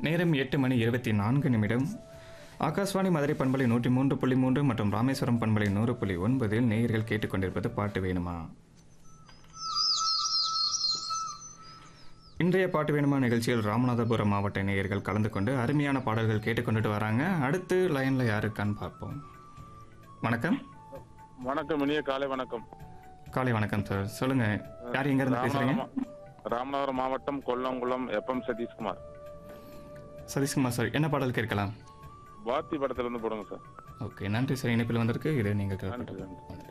நேரம் எட்டு மணி இருபத்தி நான்கு நிமிடம் ஆகாஷ்வாணி மதுரை பண்பலை நூற்றி மூன்று புள்ளி மூன்று மற்றும் ராமேஸ்வரம் பண்பலை நூறு புள்ளி ஒன்பதில் நேயர்கள் கேட்டுக்கொண்டிருப்பது பாட்டு வேணுமா இன்றைய பாட்டு வேணுமா நிகழ்ச்சியில் ராமநாதபுரம் மாவட்ட நேயர்கள் கலந்து கொண்டு அருமையான பாடல்கள் கேட்டுக்கொண்டுட்டு வராங்க அடுத்து லைனில் யாருக்கான்னு பார்ப்போம் வணக்கம் வணக்கம் இனிய காலை வணக்கம் காலை வணக்கம் சார் சொல்லுங்க யார் எங்கேருந்து பேசுறீங்க ராமநாதபுரம் ராமநாதபுரம் மாவட்டம் கொல்லங்குளம் எப்எம் சதீஷ்குமார் சதீஷ்குமார் சார் என்ன பாடல் கேட்கலாம் வாத்தி படத்துல இருந்து போடுங்க சார் ஓகே நன்றி சார் இணைப்பில் வந்திருக்கு இது நீங்கள் நன்றி கேட்கட்டும் நன்றி